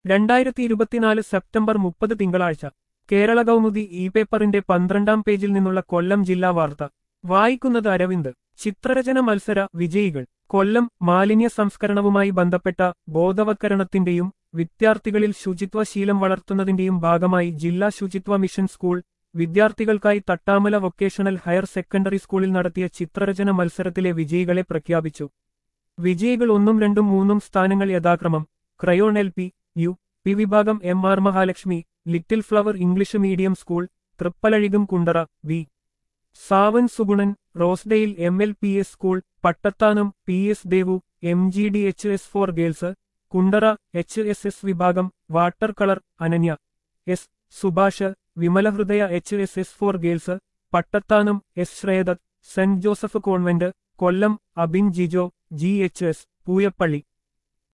രണ്ടായിരത്തി ഇരുപത്തിനാല് സെപ്റ്റംബർ മുപ്പത് തിങ്കളാഴ്ച കേരള കൗമുദി ഇ പേപ്പറിന്റെ പന്ത്രണ്ടാം പേജിൽ നിന്നുള്ള കൊല്ലം ജില്ലാ വാർത്ത വായിക്കുന്നത് അരവിന്ദ് ചിത്രരചന മത്സര വിജയികൾ കൊല്ലം മാലിന്യ സംസ്കരണവുമായി ബന്ധപ്പെട്ട ബോധവത്കരണത്തിന്റെയും വിദ്യാർത്ഥികളിൽ ശുചിത്വ ശീലം വളർത്തുന്നതിന്റെയും ഭാഗമായി ജില്ലാ ശുചിത്വ മിഷൻ സ്കൂൾ വിദ്യാർത്ഥികൾക്കായി തട്ടാമല വൊക്കേഷണൽ ഹയർ സെക്കൻഡറി സ്കൂളിൽ നടത്തിയ ചിത്രരചന മത്സരത്തിലെ വിജയികളെ പ്രഖ്യാപിച്ചു വിജയികൾ ഒന്നും രണ്ടും മൂന്നും സ്ഥാനങ്ങൾ യഥാക്രമം crayon L P U P വിഭാഗം M R Mahalakshmi little flower English medium school Thrippalazhikam Kundara V Savan Sugunan Rosedale M L P S school Pattathanam P S Devu M G D H S for girls Kundara H S S വിഭാഗം water colour Ananya S Subhash Vimalahridaya H S S for girls Pattathanam S Shreyadatt saint Joseph convent Kollam Abin Jijo G H S Pooyappally